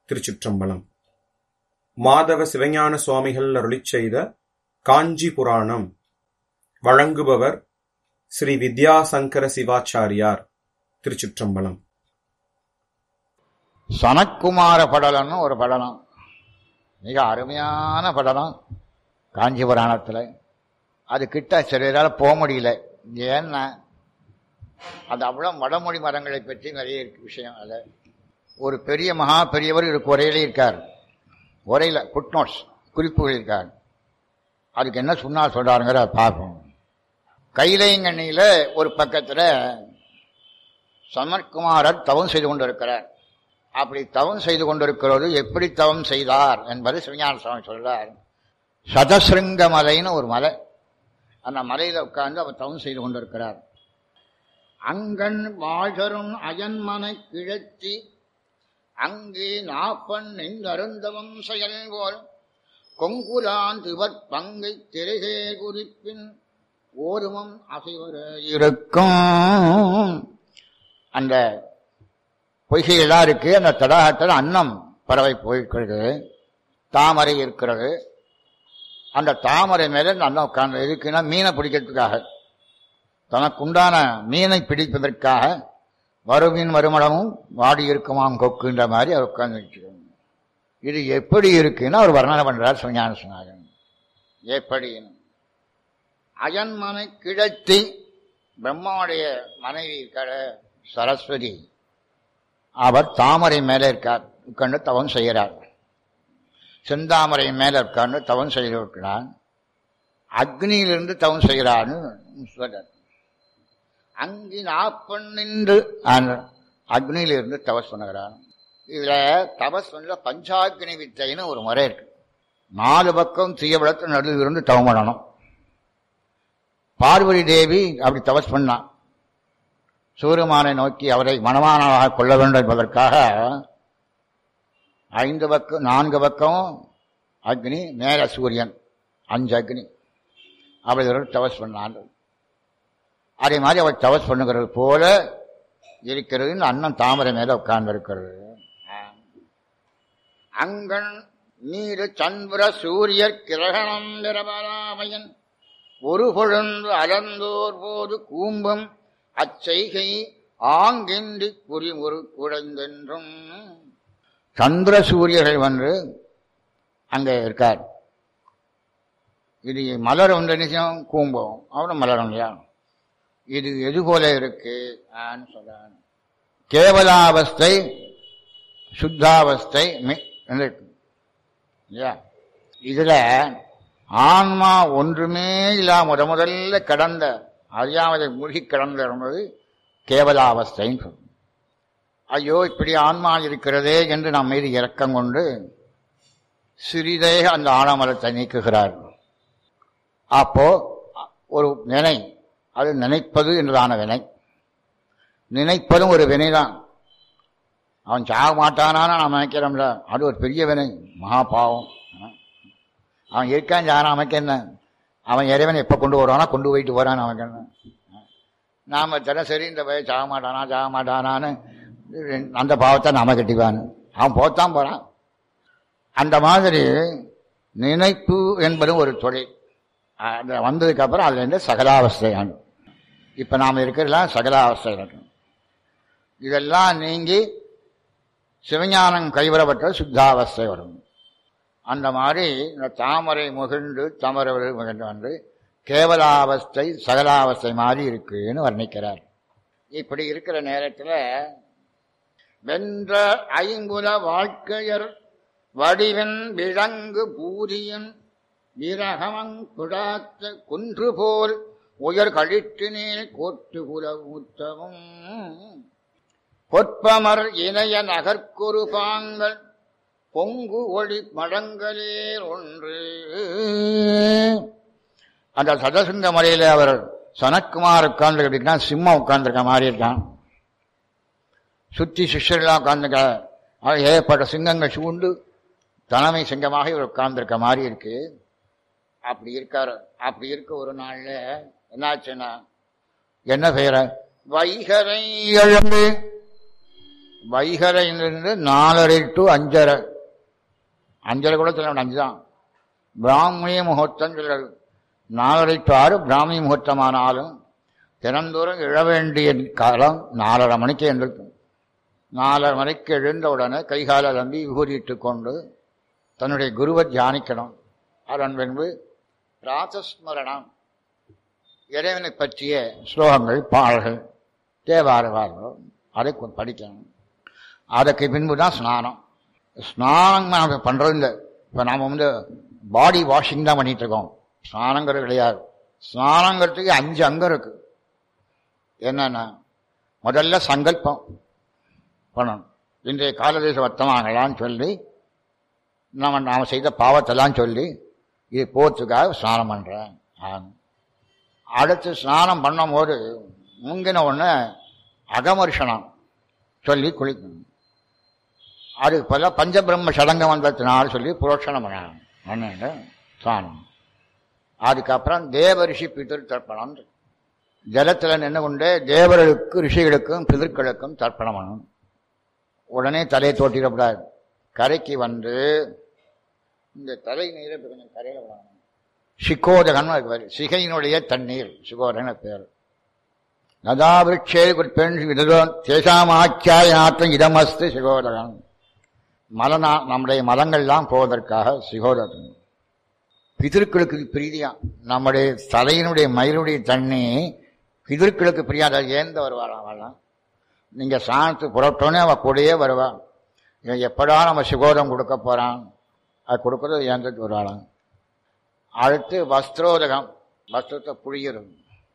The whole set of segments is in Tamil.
திருச்சிற்றம்பலம் மாதவ சிவஞான சுவாமிகள் அருளிச் செய்த காஞ்சி புராணம் வழங்குபவர் ஸ்ரீ வித்யாசங்கர சிவாச்சாரியார் திருச்சிற்றம்பலம் சனக்குமார படலம்னு ஒரு படலம் மிக அருமையான படலம் காஞ்சி புராணத்தில் அது கிட்ட சிலரால் போக முடியல ஏன்னா அது அவ்வளோ வடமொழி மரங்களை பற்றி நிறைய இருக்கு விஷயம் அதில் ஒரு பெரிய மகா பெரியவர் இதுக்கு உரையிலே இருக்கார் உரையில் புட் நோட்ஸ் குறிப்புகள் இருக்கார் அதுக்கு என்ன சொன்னால் சொல்கிறாருங்கிற பார்ப்போம் கைலைங்கண்ணியில் ஒரு பக்கத்தில் சமர்குமாரர் தவம் செய்து கொண்டிருக்கிறார் அப்படி தவம் செய்து கொண்டிருக்கிறது எப்படி தவம் செய்தார் என்பது சிவஞான சுவாமி சொல்றார் சதசிருங்க மலைன்னு ஒரு மலை அந்த மலையில உட்கார்ந்து அவர் தவம் செய்து கொண்டிருக்கிறார் அங்கன் வாழ்கரும் அயன்மனை கிழத்தி அங்கே நாப்பன் எங்கருந்தவம் செயல் போல் கொங்குலான் திவர் பங்கை திரைகே குறிப்பின் ஓருமம் அசைவர இருக்கும் அந்த பொய்கையெல்லாம் இருக்கு அந்த தடாகத்தில் அன்னம் பறவை போயிருக்கிறது தாமரை இருக்கிறது அந்த தாமரை மேல இந்த அன்னம் உட்கார்ந்து இருக்குன்னா மீனை பிடிக்கிறதுக்காக தனக்குண்டான மீனை பிடிப்பதற்காக வருமின் வருமளமும் வாடி இருக்குமாம் கொக்குன்ற மாதிரி அவர் உட்கார்ந்து இது எப்படி இருக்குன்னு அவர் வர்ணனை பண்றார் சுஞான சுனாகன் எப்படி அயன்மனை கிழத்தி பிரம்மாவுடைய மனைவி இருக்கிற சரஸ்வதி அவர் தாமரை மேலே இருக்கார் உட்கார்ந்து தவம் செய்கிறார் செந்தாமரை மேலே உட்கார்ந்து தவம் செய்திருக்கிறார் அக்னியிலிருந்து தவம் செய்கிறார்னு சொல்றார் அங்கி நாப்பன் நின்று அக்னியிலிருந்து தவஸ் பண்ணுகிறார் இதுல தபஸ் பண்ணல பஞ்சாக்னி வித்தைன்னு ஒரு முறை இருக்கு நாலு பக்கம் தீய விளக்கு நடுவில் இருந்து தவம் பண்ணணும் பார்வதி தேவி அப்படி தபஸ் பண்ணான் சூரியமானை நோக்கி அவரை மனமானதாக கொள்ள வேண்டும் என்பதற்காக ஐந்து பக்கம் நான்கு பக்கம் அக்னி மேல சூரியன் அஞ்சு அக்னி அவள் தவஸ் பண்ணான் அதே மாதிரி அவள் தவஸ் பண்ணுகிறது போல இருக்கிறது அண்ணன் தாமரை மேல உட்கார்ந்து இருக்கிறது அங்கன் நீரு சந்திர சூரியர் கிரகணம் நிரபராமையன் ஒரு பொழுந்து அலந்தோர் போது கூம்பம் அச்செய்கை ஆங்கின்றி குறிமுறு குழைந்தென்றும் சந்திர சூரியர்கள் வந்து அங்கே இருக்கார் இது மலர் ஒன்று நிச்சயம் கூம்பம் அவனும் மலரும் இல்லையா இது எது போல இருக்கு சொல்றான் கேவலாவஸ்தை சுத்தாவஸ்தை இல்லையா இதுல ஆன்மா ஒன்றுமே இல்லாம முத முதல்ல கடந்த அறியாமதை மூழ்கி கடந்து இருந்தது கேவலாவஸ்தைன்னு சொல்லும் ஐயோ இப்படி ஆன்மா இருக்கிறதே என்று நம் மீது இறக்கம் கொண்டு சிறிதே அந்த ஆழமரத்தை நீக்குகிறார் அப்போ ஒரு வினை அது நினைப்பது என்றதான வினை நினைப்பதும் ஒரு வினைதான் அவன் சாக மாட்டானான்னு நாம் நினைக்கிறோம்ல அது ஒரு பெரிய வினை மகா பாவம் அவன் இருக்கான் சாக நமக்கு என்ன அவன் இறைவன் எப்போ கொண்டு வருவானா கொண்டு போயிட்டு போறான் அவனுக்கு என்ன நாம தினசரி இந்த பய சாக மாட்டானா சாக மாட்டானான்னு அந்த பாவத்தை நாம கட்டிவான் அவன் போத்தான் போறான் அந்த மாதிரி நினைப்பு என்பதும் ஒரு தொழில் அந்த வந்ததுக்கு அப்புறம் அதுல இருந்து சகலாவஸ்தையான் இப்ப நாம இருக்கிறதுலாம் சகலாவஸ்தை இதெல்லாம் நீங்கி சிவஞானம் கைவிடப்பட்ட சுத்தாவஸ்தை வரும் அந்த மாதிரி இந்த தாமரை முகிழ்ந்து தமரவர்கள் முகிழ்ந்து வந்து கேவலாவஸ்தை சகலாவஸ்தை மாதிரி இருக்குன்னு வர்ணிக்கிறார் இப்படி இருக்கிற நேரத்தில் வென்ற ஐங்குல வாழ்க்கையர் வடிவன் விலங்கு பூரியன் விரகமங் குடாத்த குன்று போல் உயர் கழிற்றினேல் கோட்டு குல ஊத்தமும் பொற்பமர் இணைய நகர்குரு பாங்கள் பொங்கு ஒளி மடங்களே ஒன்று அந்த சதசிங்க மலையில அவர் சனத்குமார் உட்கார்ந்து அப்படின்னா சிம்மம் உட்கார்ந்துருக்க மாதிரி இருக்கான் சுற்றி சிஷ்யர்களாம் உட்கார்ந்துக்க ஏற்பட்ட சிங்கங்கள் சூண்டு தலைமை சிங்கமாக இவர் உட்கார்ந்துருக்க மாதிரி இருக்கு அப்படி இருக்காரு அப்படி இருக்க ஒரு நாள்ல என்னாச்சுன்னா என்ன பெயர வைகரை எழுந்து வைகரையிலிருந்து நாலரை டு அஞ்சரை அஞ்சரை கூட சொல்ல வேண்டாம் அஞ்சுதான் பிராமணி முகூர்த்தம் சொல்றது நாலரை டு ஆறு பிராமணி முகூர்த்தமானாலும் தினந்தோறும் எழ வேண்டிய காலம் நாலரை மணிக்கு எழுந்திருக்கும் நாலரை மணிக்கு எழுந்த உடனே கைகால நம்பி விபூதிட்டு கொண்டு தன்னுடைய குருவை தியானிக்கணும் அதன் பின்பு ராசஸ்மரணம் இறைவனை பற்றிய ஸ்லோகங்கள் பாடல்கள் தேவாரவார்கள் அதை கொ- படிக்கணும் அதுக்கு பின்பு தான் ஸ்நானம் ஸ்நானம் நம்ம பண்றது இல்லை இப்போ நாம வந்து பாடி வாஷிங் தான் பண்ணிட்டு இருக்கோம் ஸ்நானங்கிறது கிடையாது ஸ்நானங்கிறதுக்கு அஞ்சு அங்கம் இருக்கு என்னன்னா முதல்ல சங்கல்பம் பண்ணணும் இன்றைய காலதேச வர்த்தமானங்களான்னு சொல்லி நம்ம நாம் செய்த பாவத்தெல்லாம் சொல்லி இது போத்துக்காக ஸ்நானம் பண்ணுறேன் அடுத்து ஸ்நானம் பண்ணும்போது முங்கின ஒன்று அகமர்ஷனம் சொல்லி குளிக்கணும் அதுக்கு பதிலாக பஞ்சபிரம்ம சடங்க வந்தத்தினால் சொல்லி புரோஷனம் பண்ணணும் பண்ணிட்டு ஸ்நானம் அதுக்கப்புறம் தேவரிஷி பிதிர் தர்ப்பணம் ஜலத்தில் நின்று கொண்டே தேவர்களுக்கு ரிஷிகளுக்கும் பிதர்களுக்கும் தர்ப்பணம் பண்ணணும் உடனே தலையை தோட்டிடக்கூடாது கரைக்கு வந்து இந்த தலை நீரை இப்ப கொஞ்சம் கரையில் விடணும் சிக்கோதகன் பேர் சிகையினுடைய தண்ணீர் சிகோதகன் பேர் நதா விருட்சே பெண் விதம் தேசாமாக்கியாயனாற்றம் இடமஸ்து சிகோதகன் மலனா நம்முடைய மலங்கள்லாம் போவதற்காக சிகோதகன் பிதிர்களுக்கு பிரீதியா நம்முடைய தலையினுடைய மயிலுடைய தண்ணி பிதிர்களுக்கு பிரியாத ஏந்த வருவாளாம் அவெல்லாம் நீங்க சாணத்து புறப்பட்டோன்னே அவ கூடயே வருவா இவன் எப்படா நம்ம சுகோதம் கொடுக்க போறான் அது கொடுக்கறது ஏந்துட்டு வருவாளாம் அடுத்து வஸ்திரோதகம் வஸ்திரத்தை புழிகிறது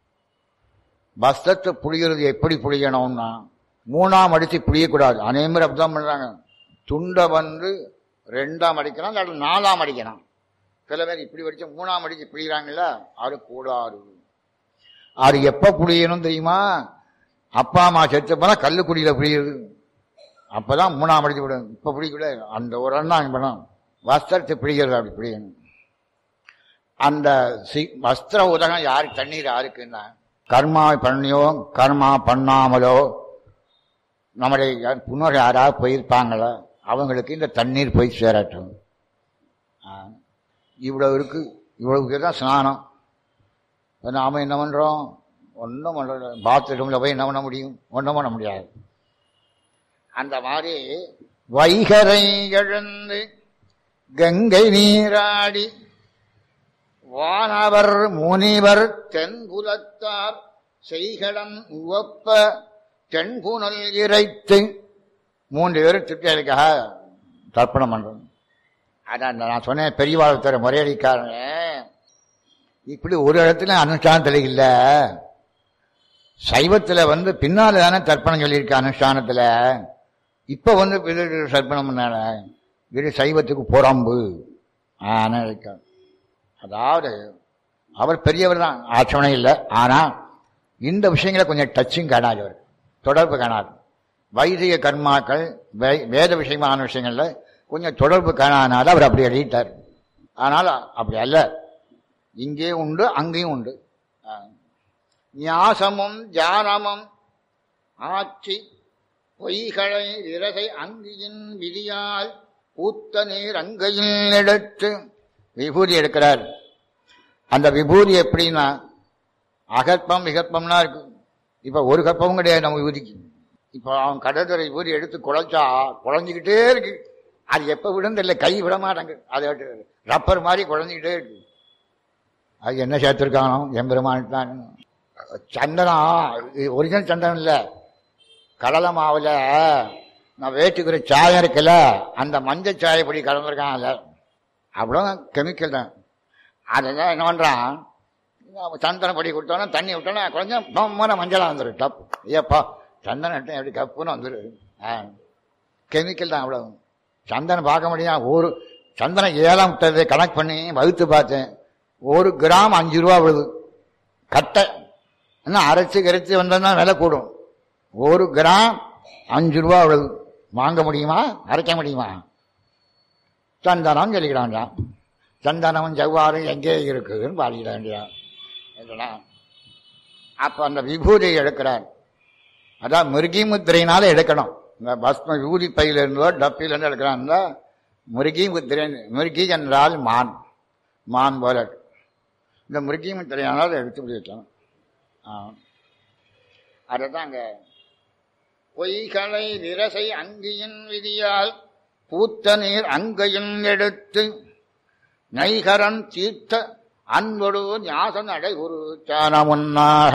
வஸ்திரத்தை புழிகிறது எப்படி புழியணும்னா மூணாம் அடித்து புழியக்கூடாது அனைவரும் அப்படிதான் பண்றாங்க துண்டை வந்து ரெண்டாம் அடிக்கலாம் இல்லாட்டி நாலாம் அடிக்கணும் சில பேர் இப்படி வடிச்சு மூணாம் அடிச்சு பிழிகிறாங்கல்ல அது கூடாது அது எப்ப புழியணும் தெரியுமா அப்பா அம்மா செத்து போனா கல்லுக்குடியில புரியுது அப்பதான் மூணாம் அடிச்சு விடும் இப்ப பிடிக்கூட அந்த ஒரு எண்ணம் பண்ணும் வஸ்திரத்தை பிடிக்கிறது அப்படி பிடிக்கணும் அந்த சி வஸ்திர உதகம் யாரு தண்ணீர் யாருக்குன்னா கர்மா பண்ணியோ கர்மா பண்ணாமலோ நம்முடைய புன்னோர் யாராவது போயிருப்பாங்களோ அவங்களுக்கு இந்த தண்ணீர் போய் சேரட்டும் ஆ. இவ்வளவு இருக்கு இவ்வளவுக்கு தான் ஸ்நானம் இப்ப நாம என்ன பண்றோம் ஒன்றும் பண்ண பாத்ரூம்ல போய் என்ன பண்ண முடியும் ஒன்றும் பண்ண முடியாது அந்த மாதிரி வைகரை எழுந்து கங்கை நீராடி வானவர் முனிவர் தென்புலத்தார் செய்கடன் உவப்ப தென்புனல் இறைத்து மூன்று பேரும் திருப்தியாக தர்ப்பணம் பண்றோம் அதான் நான் சொன்னேன் பெரியவாழ்த்தர முறையடிக்காரங்க இப்படி ஒரு இடத்துல அனுஷ்டானத்துல இல்ல சைவத்துல வந்து பின்னால தானே தர்ப்பணம் சொல்லியிருக்கு அனுஷ்டானத்துல இப்ப வந்து இது தர்ப்பணம் பண்ணால இது சைவத்துக்கு புறம்பு ஆனா இருக்கார். அதாவது அவர் பெரியவர் தான் ஆட்சணை இல்லை ஆனா இந்த விஷயங்களை கொஞ்சம் டச்சும் காணாது அவர் தொடர்பு காணாது வைதிக கர்மாக்கள் வே- வேத விஷயமான விஷயங்கள்ல கொஞ்சம் தொடர்பு காணாதனால அவர் அப்படி எழுதிட்டார் ஆனால் அப்படி அல்ல இங்கே உண்டு அங்கேயும் உண்டு ஆ. ஞாசமும் தியானமும் ஆட்சி பொய்களை விரகை அங்கியின் விதியால் பூத்த நீர் அங்கையில் எடுத்து விபூதி எடுக்கிறார் அந்த விபூதி எப்படின்னா அகற்பம் விகற்பம்லாம் இருக்கு இப்ப ஒரு கற்பமும் கிடையாது நம்ம விபூதிக்கு இப்ப அவன் கடற்கரை விபூதி எடுத்து குழைச்சா குழஞ்சிக்கிட்டே இருக்கு அது எப்ப விடும் தெரியல கை விட மாட்டாங்க அது ரப்பர் மாதிரி குழஞ்சிக்கிட்டே இருக்கு அது என்ன சேர்த்திருக்கானோ எம்பெருமான் தான் சந்தனம் ஒரிஜினல் சந்தனம் இல்லை கடலை மாவுல நான் வேட்டுக்கிற சாயம் இருக்குல்ல அந்த மஞ்சள் சாயை இப்படி கலந்துருக்கான்ல அவ்வளோ கெமிக்கல் தான் அதெல்லாம் என்ன பண்றான் சந்தனம் பொடி கொடுத்தோன்னா தண்ணி விட்டோன்னா கொஞ்சம் ரொம்ப மஞ்சளாக வந்துடும் டப் ஏப்பா சந்தனம் இட்டா எப்படி கப்புன்னு வந்துடும் ஆ கெமிக்கல் தான் அவ்வளோ சந்தனம் பார்க்க முடியும் ஒரு சந்தனம் ஏழாம் விட்டது கணக்கு பண்ணி வகுத்து பார்த்தேன் ஒரு கிராம் அஞ்சு ரூபா விழுது கட்டை இன்னும் அரைச்சு கரைச்சி வந்தோம்னா விலை கூடும் ஒரு கிராம் அஞ்சு ரூபா விழுது வாங்க முடியுமா அரைக்க முடியுமா சந்தனம் சொல்லிக்கிறான்டா சந்தனமும் ஜவ்வாறும் எங்கே இருக்குதுன்னு பாடிக்கிட வேண்டியதான் இல்லைனா அப்ப அந்த விபூதியை எடுக்கிறார் அதான் மிருகி முத்திரையினால எடுக்கணும் இந்த பஸ்ம ஊதி பையில இருந்தோ டப்பில இருந்து எடுக்கிறான் முருகி முத்திரன் முருகி என்றால் மான் மான் போல இருக்கு. இந்த முருகி முத்திரையானால் அதை எடுத்து வைக்கலாம் அதுதாங்க பொய்களை விரசை அங்கியின் விதியால் பூத்த நீர் அங்கையும் எடுத்து நைகரன் தீர்த்த அன்பொடு ஞாசன் அடை ஒரு முன்னாக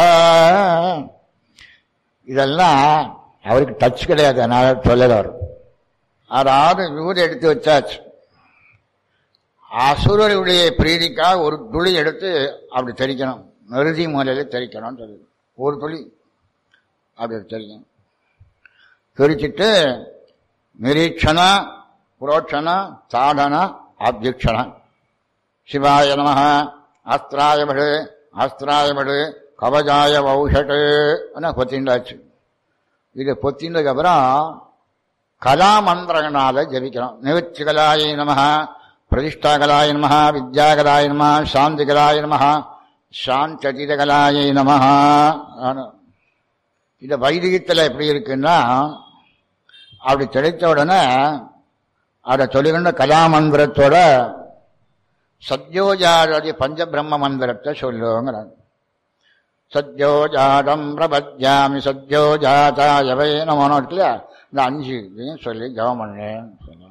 இதெல்லாம் அவருக்கு டச் கிடையாது அதனால சொல்லல அவர் அதாவது விபூதி எடுத்து வச்சாச்சு அசுரருடைய பிரீதிக்காக ஒரு துளி எடுத்து அப்படி தெரிக்கணும் நிறுதி மூலையில தெரிக்கணும் சொல்லுது ஒரு துளி அப்படி தெரிக்கணும் தெரிச்சிட்டு நிரீட்சண புரோட்சண சாதன அத்தியக்ஷண சிவாய நம அஸ்திராயமடு அஸ்திராயமடு கவஜாய வௌஷட்டு பொத்திண்டாச்சு இது பொத்தினதுக்கு அப்புறம் கலாமந்திரங்களால ஜபிக்கிறோம் நிவர்த்தி கலாய நம பிரதிஷ்டா கலாய நம வித்யா கலாய நம சாந்தி கலாய நம சாந்ததித கலாய நம இந்த வைதிகத்தில் எப்படி இருக்குன்னா அப்படி கிடைத்த உடனே அதை சொல்லுகின்ற கலாமந்திரத்தோட சத்யோஜாதி பஞ்சபிரம்ம மந்திரத்தை சொல்லுங்கிறாங்க சத்யோஜாதம் பிரபத்யாமி சத்யோஜாதாயவை நமனோ இருக்குல்ல இந்த அஞ்சு இதையும் சொல்லி ஜபம் பண்ணேன்னு சொல்லுவாங்க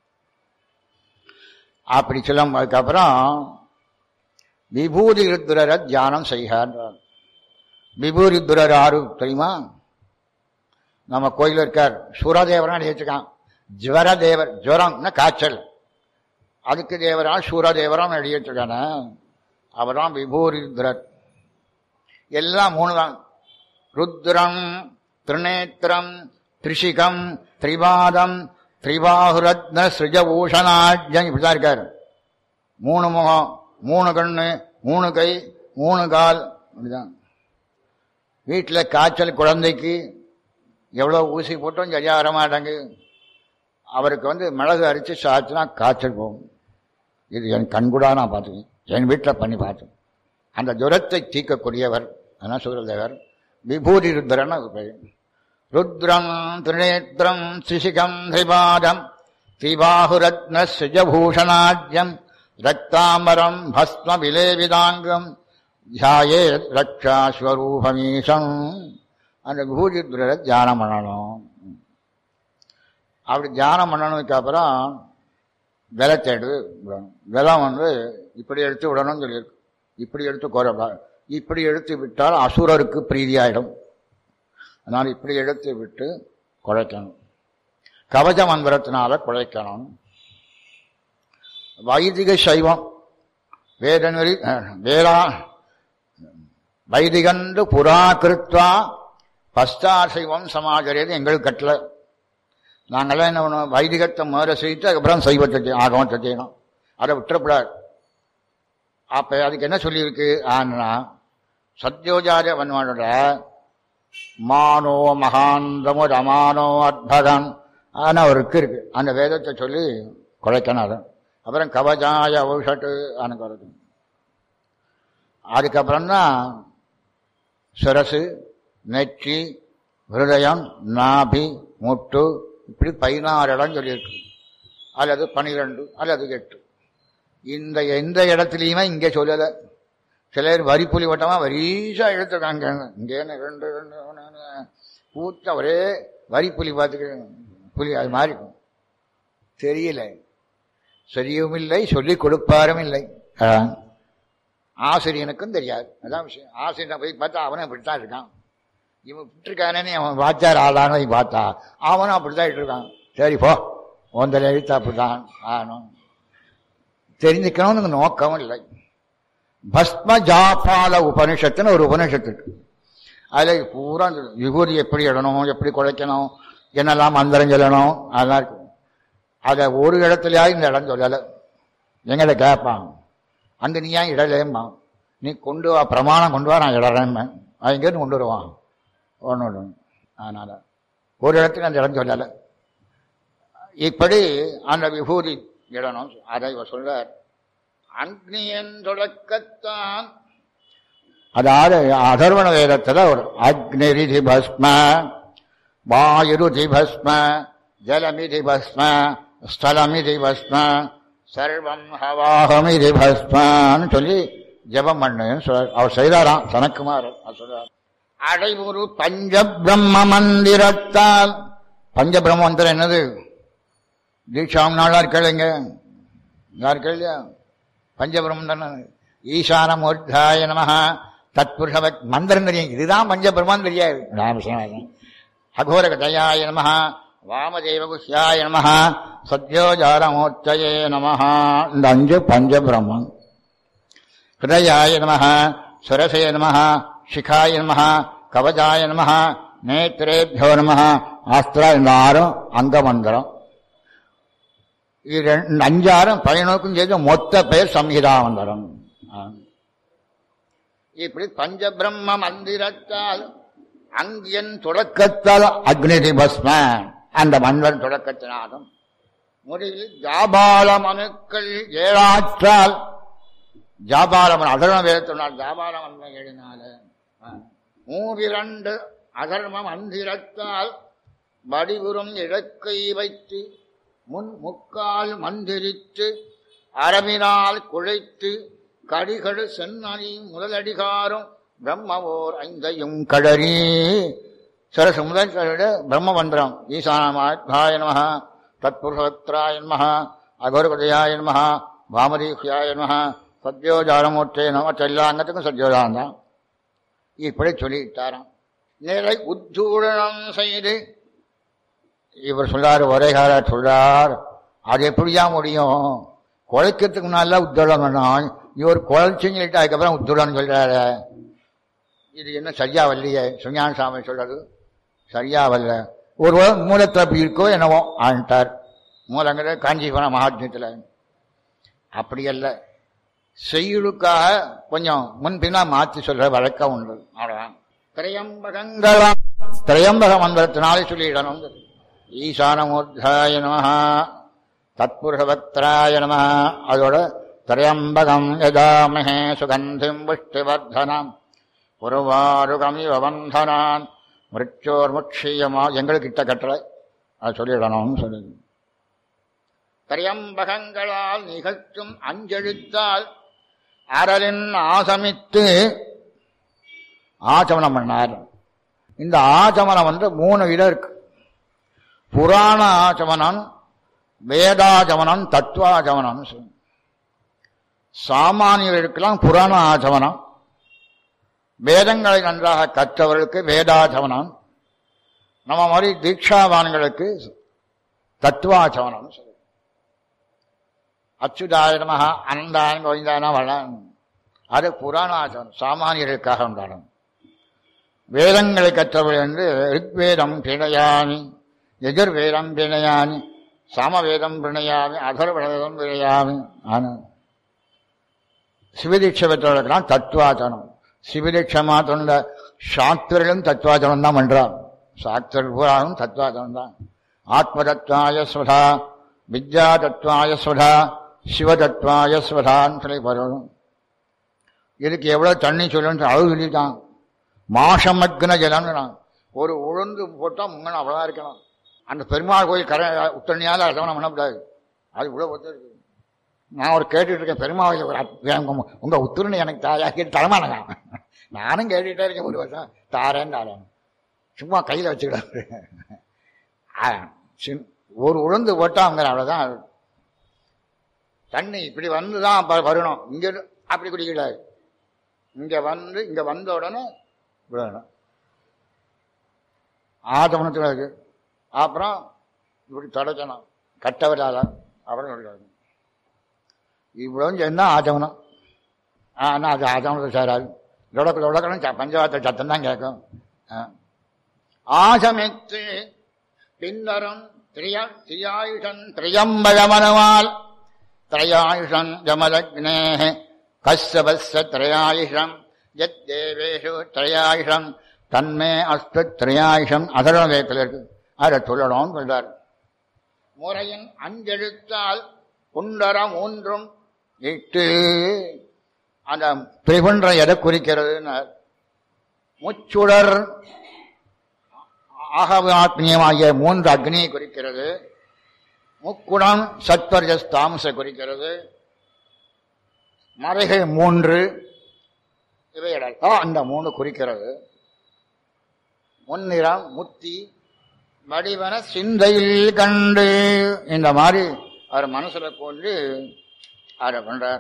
அப்படி சொல்லும் அதுக்கப்புறம் விபூதி ருத்ரரை தியானம் செய்கிறார் விபூதி ருத்ரர் ஆறு தெரியுமா நம்ம கோயில் இருக்கார் சூரதேவரான் எழுதியிருக்கான் ஜுவர தேவர் ஜுவரம்னா காய்ச்சல் அதுக்கு தேவரா சூரதேவரான் எழுதியிருக்கான அவர்தான் விபூரித்ரர் எல்லாம் மூணு தான் ருத்ரம் திரிநேத்திரம் திரிஷிகம் திரிபாதம் திரிபாகுரத்ன சிருஜபூஷணாஜ்யம் இப்படிதான் இருக்காரு மூணு முகம் மூணு கண்ணு மூணு கை மூணு கால் அப்படிதான் வீட்டில் காய்ச்சல் குழந்தைக்கு எவ்வளோ ஊசி போட்டும் சரியாக வர மாட்டாங்க அவருக்கு வந்து மிளகு அரிச்சு சாச்சுனா காய்ச்சல் போகும் இது என் கண்கூடா நான் பார்த்துக்கேன் என் வீட்டில் பண்ணி பார்த்தேன் அந்த ஜுரத்தை தீர்க்கக்கூடியவர் அதான் சூரதேவர் விபூதி ருத்ரன் அது பெயர் ருத்ரம் திரிநேத்திரம் சிசிகம் திரிபாதம் திரிபாகுரத்ன சிஜபூஷணாஜ்யம் ரக்தாம்பரம் பஸ்ம விலேவிதாங்கம் தியாயே ரக்ஷாஸ்வரூபமீசம் அந்த விபூதி ருத்ரரை தியானம் பண்ணணும் அப்படி தியானம் பண்ணணுக்கு அப்புறம் வெலத்தை எடுத்து விடணும் வெலம் வந்து இப்படி எடுத்து விடணும்னு சொல்லியிருக்கு இப்படி எடுத்து கோரப்படாது இப்படி எடுத்து விட்டால் அசுரருக்கு பிரீதியாயிடும் அதனால் இப்படி எடுத்து விட்டு குழைக்கணும் கவச மந்திரத்தினால குழைக்கணும் வைதிக சைவம் வேதநெறி வேளா வைதிகன்று புறா கிருத்வா பஸ்தாசைவம் சமாச்சரியது எங்களுக்கு கட்டளை நாங்கள்லாம் என்ன பண்ணுவோம் வைதிகத்தை முதல்ல செய்யிட்டு அதுக்கப்புறம் சைவத்தை செய்யணும், ஆகமத்தை செய்யணும் அதை விட்டுறப்படாது அப்ப அதுக்கு என்ன சொல்லியிருக்கு ஆனா சத்யோஜாரிய வன்வானோட மானோ மகாந்தமோ ரமானோ அத்பதம் ஆனா அவருக்கு இருக்கு அந்த வேதத்தை சொல்லி குறைக்கணும் அதை அப்புறம் கவஜாய ஔஷட்டு அனுக்கிறது அதுக்கப்புறம் தான் சிரசு நெற்றி ஹிருதயம் நாபி முட்டு இப்படி பதினாறு இடம் சொல்லியிருக்கு அல்லது பனிரெண்டு அல்லது எட்டு இந்த எந்த இடத்துலையுமே இங்கே சொல்லலை சிலர் வரி புலி வட்டமாக வரிசா எடுத்துருக்காங்க இங்கே ரெண்டு ரெண்டு பூத்த ஒரே வரி புலி பார்த்துக்க புலி அது மாதிரி இருக்கும் தெரியல சரியும் இல்லை சொல்லிக் கொடுப்பாரும் இல்லை அதான். ஆசிரியனுக்கும் தெரியாது அதான் விஷயம் ஆசிரியனை போய் பார்த்தா அவனும் அப்படித்தான் இருக்கான் இவன் விட்டுருக்கானே அவன் வாச்சார் ஆளானோ பார்த்தா அவனும் அப்படித்தான் இருக்கான் சரி போ ஒன்றரை எழுத்து அப்படித்தான் ஆனும் தெரிஞ்சுக்கணும்னு நோக்கமும் இல்லை பஸ்ம ஜாபால உபனிஷத்துன்னு ஒரு உபனிஷத்து இருக்கு அதில் பூரா இந்த விபூதி எப்படி இடணும் எப்படி குழைக்கணும் என்னெல்லாம் மந்திரம் சொல்லணும் அதெல்லாம் இருக்கு அதை ஒரு இடத்துலயாவது இந்த இடம் சொல்லலை எங்கிட்ட கேட்பான் அங்கே நீ ஏன் இடலேம்மா நீ கொண்டு வா பிரமாணம் கொண்டு வா நான் இடறேன் அங்கேருந்து கொண்டு வருவான் ஒன்று ஒன்று அதனால ஒரு இடத்துக்கு அந்த இடம் சொல்லலை இப்படி அந்த விபூதி இடணும் அதை இவர் சொல்றார் அக்னியன் தொடக்கத்தான் அதாவது அதர்வண வேதத்தில் ஒரு அக்னிரிதி பஸ்ம வாயுருதி பஸ்ம ஜலமிதி பஸ்ம ஸ்தலமிதி பஸ்ம சர்வம் ஹவாகமிதி பஸ்மன்னு சொல்லி ஜெபம் பண்ணுன்னு சொல்றார் அவர் செய்தாராம் சனக்குமார் அவர் சொல்றார் அடைவுரு பஞ்ச பிரம்ம மந்திரத்தால் பஞ்ச பிரம்ம மந்திரம் என்னது தீட்சாம் நாளா கேளுங்க யார் கேள்வியா பஞ்சபிரம்மம் தானே ஈசானமூர்த்தாய நம தத்புருஷ மந்திரம் தெரியும் இதுதான் பஞ்சபிரம்மம் தெரியாது ராமகிருஷ்ணன் அகோரகதயாய நம வாமதேவகுஷ்யாய நம சத்யோஜாரமூர்த்தயே நம இந்த அஞ்சு பஞ்சபிரம்மம் ஹிருதயாய நம சுரசே நம சிகாய நம கவஜாய நம நேத்திரேபியோ நம ஆஸ்திரா இந்த ஆறும் அங்க மந்திரம் இது ரெண்டு அஞ்சாறும் பயனுக்கும் சேர்த்து மொத்த பெயர் சம்ஹிதா மந்திரம் ஆ. இப்படி பஞ்சபிரம்ம மந்திரத்தால் அங்கியன் தொடக்கத்தால் அக்னி பஸ்ம அந்த மந்திரம் தொடக்கத்தினாலும் முடிவில் ஜாபால மனுக்கள் ஏழாற்றால் ஜாபாலமன் அதர்மம் வேதத்தினால் ஜாபாலம் ஏழினால மூவிரண்டு அதர்ம மந்திரத்தால் வடிவுறும் இழக்கை வைத்து முன் முக்கால் மந்திரித்து அரவினால் குழைத்து கடிகடு சென்னணி முதலடிகாரும் பிரம்மவோர் ஐந்தையும் கடறி சரசு முதல் பிரம்ம மந்திரம் ஈசானமாய நம தத்புருஷத்ராய நம அகோரபதயாய நம வாமதீஷியாய நம சத்யோஜாரமூர்த்தே நம எல்லா அங்கத்துக்கும் சத்யோஜாரம் தான் இப்படி சொல்லிட்டாராம் நிலை உத்தூடனம் செய்து இவர் சொல்றாரு ஒரேகார சொல்றார் அது எப்படியா முடியும் குழைக்கிறதுக்கு முன்னால உத்தோடம் பண்ணோம் இவர் குழைச்சுன்னு சொல்லிட்டு அதுக்கப்புறம் உத்தோடம் சொல்றாரு இது என்ன சரியா வரலையே சுஞான சாமி சொல்றது சரியா வரல ஒரு மூலத்தில் இருக்கோ என்னவோ ஆண்டார் மூலங்கிற காஞ்சிபுரம் மகாத்மியத்தில் அப்படி அல்ல செய்யுளுக்காக கொஞ்சம் முன்பின்னா மாற்றி சொல்ற வழக்கம் உண்டு அவ்வளவுதான் திரையம்பகங்களா திரையம்பக மந்திரத்தினாலே சொல்லிடணும் ஈசானமூர்த்தாய நம தத்புருஷபத்ராய நம அதோட திரையம்பகம் யதாமஹே சுகந்திம் புஷ்டிவர்தனம் உருவாருகமிவ வந்தனான் மிருச்சோர் முட்சியமா எங்களுக்கு இட்ட கட்டளை அது சொல்லிடணும்னு சொல்லுது திரையம்பகங்களால் நிகழ்த்தும் அஞ்செழுத்தால் அரலின் ஆசமித்து ஆச்சமனம் பண்ணார் இந்த ஆச்சமனம் வந்து மூணு இடம் இருக்கு புராண ஆச்சமனம் வேதாச்சமனம் தத்துவாச்சமனம் சொல்லு சாமானியர்களுக்கெல்லாம் புராண ஆச்சமனம் வேதங்களை நன்றாக கற்றவர்களுக்கு வேதாச்சமனம் நம்ம மாதிரி தீட்சாவான்களுக்கு தத்துவாச்சமனம் சொல்லு அச்சுதாய நம அனந்தாயன் கோவிந்தான வளம் அது புராணாச்சமனம் சாமானியர்களுக்காக உண்டாடும் வேதங்களை கற்றவர்கள் என்று ரிக்வேதம் பிணையாமி எதிர்வேதம் பிணையாமி சமவேதம் பிணையாமி அதர்வேதம் பிணையாமி ஆன சிவதீட்சை பெற்றவர்களுக்கெல்லாம் தத்துவாச்சனம் சிவதீட்சை மாத்திரம் இல்ல சாஸ்திரிலும் தத்துவாச்சனம் தான் பண்றான் சாஸ்திர பூராவும் தத்துவாச்சனம் தான் ஆத்ம தத்துவாய ஸ்வதா வித்யா தத்துவாய ஸ்வதா சிவ தத்துவாய ஸ்வதான்னு சொல்லி வரணும் இதுக்கு எவ்வளவு தண்ணி சொல்லணும்னு அளவு சொல்லிட்டான் மாசமக்ன ஜலம்னு ஒரு உளுந்து போட்டால் முங்கன அவ்வளோதான் இருக்கணும் அந்த பெருமாள் கோயில் கரை உத்தரணியால் அரசவனம் பண்ணக்கூடாது அது இவ்வளோ ஒத்து இருக்கு நான் ஒரு கேட்டுட்டு இருக்கேன் பெருமாள் ஒரு அத்~ உங்க உத்துரணி எனக்கு தாயா கேட்டு தரமானங்க நானும் கேட்டுட்டே இருக்கேன் ஒரு வருஷம் தாரேன்னு தாரேன் சும்மா கையில் வச்சுக்கிடாது ஆ, சின்- ஒரு உளுந்து போட்டால் அவங்க அவ்வளோதான் தண்ணி இப்படி வந்து தான் அப்ப வரணும் இங்க இருந்து அப்படி குடிக்கூடாது இங்க வந்து இங்க வந்த உடனே விடணும் ஆதமனத்தில் இருக்கு அப்புறம் இப்படி தொடச்சணும் கட்டவரால அப்புறம் விடணும் இவ்வளவு சென்னா ஆச்சமனம் ஆனால் அது ஆச்சமனத்தை சேராது லொடக்கு லொடக்கணும் ச- பஞ்சவார்த்தை சத்தம் தான் கேட்கும் ஆ. ஆசமித்து பின்னரும் திரிய திரியாயுஷன் திரியம்பகமனவால் திரையாயுஷம் ஜமலக்னே கஸ்யபஸ்ய திரையாயுஷம் யத் தேவேஷு திரையாயுஷம் தன்மே அஸ்து திரையாயுஷம் அதர்வ வேதத்தில் இருக்கு அதை சொல்லணும்னு சொல்றார் முறையின் அஞ்செழுத்தால் குண்டரம் மூன்றும் இட்டு அந்த திரிகுன்றம் எதை குறிக்கிறதுன்னு முச்சுடர் ஆகவாத்மியமாகிய மூன்று அக்னியை குறிக்கிறது முக்குடம் சத்வர்ஜஸ் தாமச குறிக்கிறது மறைகள் மூன்று இவைகளெல்லாம் அந்த மூணு குறிக்கிறது முன்னிறம் முத்தி வடிவன சிந்தையில் கண்டு இந்த மாதிரி அவர் மனசுல கொண்டு அதை பண்றார்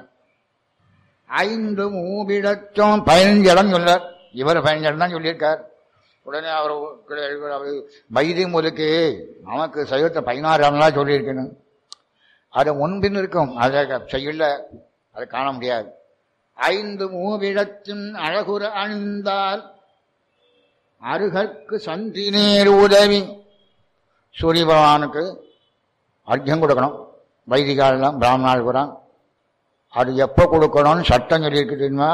ஐந்து மூவிடத்தும் பதினஞ்சு இடம் சொல்லார் இவர் பதினஞ்சு இடம் தான் சொல்லியிருக்கார் உடனே அவர் அவர் வைத்தியம் ஒதுக்கு நமக்கு சைவத்தை பதினாறு இடம்லாம் சொல்லியிருக்கணும் அது முன்பின் இருக்கும் அதை செய்யல அதை காண முடியாது ஐந்து மூவிடத்தின் அழகுற அணிந்தால் அருகற்கு சந்தி நேர் உதவி சூரிய பகவானுக்கு அர்க்கியம் கொடுக்கணும் வைதிகாலெல்லாம் பிராமணால் கூட அது எப்போ கொடுக்கணும்னு சட்டம் சொல்லியிருக்கு தெரியுமா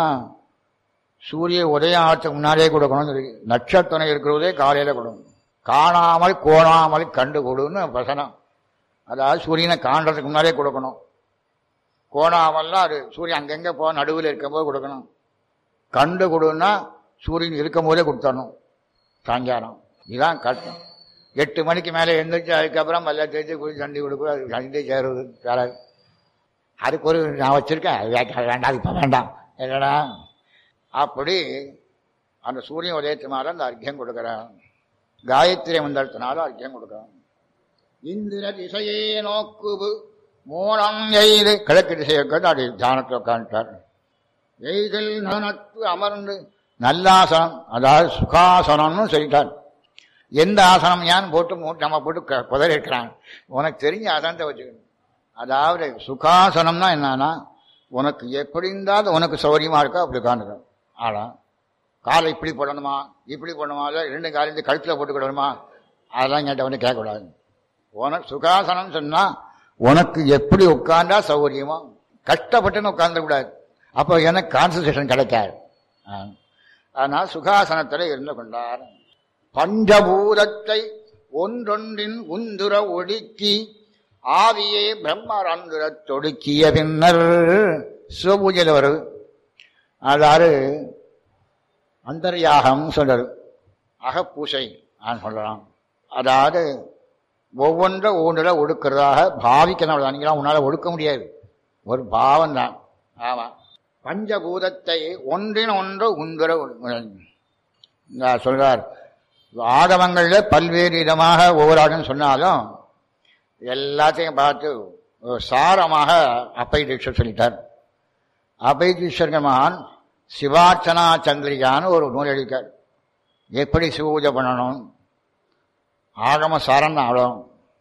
சூரிய உதயம் ஆகிறதுக்கு முன்னாடியே கொடுக்கணும்னு சொல்லி நட்சத்திரம் இருக்கிறதே காலையில் கொடுக்கணும் காணாமல் கோணாமல் கண்டு கொடுன்னு வசனம் அதாவது சூரியனை காண்றதுக்கு முன்னாடியே கொடுக்கணும் கோணாமல்லாம் அது சூரியன் அங்கங்கே போ நடுவில் இருக்கும்போது கொடுக்கணும் கண்டு கொடுன்னா சூரியன் இருக்கும் போதே கொடுத்தரணும் சாயங்காலம் இதுதான் கட்டம் எட்டு மணிக்கு மேலே எழுந்திரிச்சு அதுக்கப்புறம் மல்ல தேய்ச்சி குளிச்சு சண்டி கொடுக்கும் அது சண்டை சேருவது வேலை அதுக்கு ஒரு நான் வச்சிருக்கேன் அது வேண்டாம், வேண்டாம் இப்போ வேண்டாம் என்னடா அப்படி அந்த சூரியன் உதயத்தினால அந்த அர்க்கியம் கொடுக்குறான் காயத்ரி மந்திரத்தினால அர்க்கியம் கொடுக்குறான் இந்திர திசையே நோக்குவு மூலம் எய்து கிழக்கு திசையை உட்காந்து அப்படி தியானத்தில் உட்காந்துட்டார் எய்தல் நனத்து அமர்ந்து நல்லாசனம் அதாவது சுகாசனம்னு சொல்லிட்டார் எந்த ஆசனம் ஏன் போட்டு மூட்டு நம்ம போட்டு க- குதறி இருக்கிறான் உனக்கு தெரிஞ்ச ஆசனத்தை வச்சுக்கணும் அதாவது சுகாசனம்னா என்னன்னா உனக்கு எப்படி இருந்தாலும் உனக்கு சௌரியமா இருக்கோ அப்படி உட்காந்துக்கணும் ஆனா காலை இப்படி போடணுமா இப்படி போடணுமா இல்லை ரெண்டு காலையும் கழுத்தில் போட்டுக்கிடணுமா அதெல்லாம் கேட்ட வந்து கேட்கக்கூடாது உனக்கு சுகாசனம் சொன்னா உனக்கு எப்படி உட்கார்ந்தா சௌகரியமா கஷ்டப்பட்டுன்னு உட்கார்ந்த கூடாது அப்போ எனக்கு கான்சன்ட்ரேஷன் கிடைக்காது ஆ. ஆனால் சுகாசனத்தில் இருந்து கொண்டார் பஞ்சபூதத்தை ஒன்றொன்றின் உந்துர ஒடுக்கி ஆவியே பிரம்மரந்துர தொடுக்கிய பின்னர் சிவபூஜையில் வருது அதாவது அந்தர்யாகம் சொல்றது அகப்பூசை நான் சொல்லலாம் அதாவது ஒவ்வொன்றை ஒவ்வொன்றில் ஒடுக்கிறதாக பாவிக்கணும் அன்னைக்கெல்லாம் உன்னால் ஒடுக்க முடியாது ஒரு பாவம் தான் ஆமாம் பஞ்சபூதத்தை ஒன்றின் ஒன்று உந்துர நான் சொல்றார் ஆகமங்கள்ல பல்வேறு விதமாக ஒவ்வொரு ஆடும் சொன்னாலும் எல்லாத்தையும் பார்த்து ஒரு சாரமாக அப்பை தீட்சர் சொல்லிட்டார் அபை தீட்சர் மகான் சிவார்ச்சனா சந்திரிகான்னு ஒரு நூல் எழுதிட்டார் எப்படி சிவபூஜை பண்ணணும் ஆகம சாரம் தான் அவ்வளோ